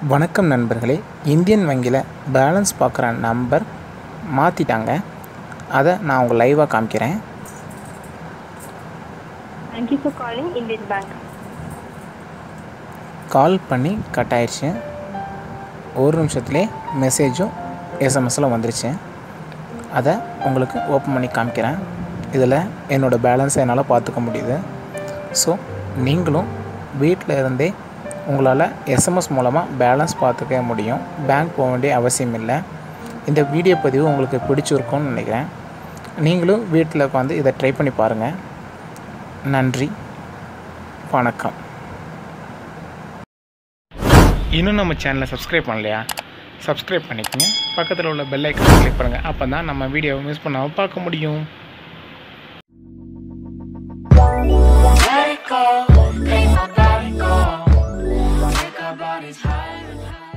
வணக்கம் நண்பர்களே இந்தியன் வங்கியில் பேலன்ஸ் பார்க்குற நம்பர் மாற்றிட்டாங்க அதை நான் உங்கள் லைவாக காமிக்கிறேன் Thank you for calling Indian Bank. கால் பண்ணி கட் ஆயிடுச்சு ஒரு நிமிஷத்துலேயே மெசேஜும் எஸ்எம்எஸில் வந்துருச்சு அதை உங்களுக்கு ஓப்பன் பண்ணி காமிக்கிறேன் இதில் என்னோடய பேலன்ஸை என்னால் பார்த்துக்க முடியுது ஸோ நீங்களும் வீட்டில் இருந்தே உங்களால் எஸ்எம்எஸ் மூலமாக பேலன்ஸ் பார்த்துக்க முடியும் பேங்க் போக வேண்டிய அவசியம் இல்லை இந்த வீடியோ பதிவு உங்களுக்கு பிடிச்சிருக்கும்னு நினைக்கிறேன் நீங்களும் வீட்டில் உட்காந்து இதை ட்ரை பண்ணி பாருங்கள் நன்றி வணக்கம் இன்னும் நம்ம சேனலை சப்ஸ்கிரைப் பண்ணலையா சப்ஸ்கிரைப் பண்ணிக்கோங்க பக்கத்தில் உள்ள பெல் ஐக்கானை கிளிக் பண்ணுங்கள் அப்போ தான் நம்ம வீடியோவை மிஸ் பண்ணாமல் பார்க்க முடியும் Let it go, ain't nobody go. Take our bodies higher and higher.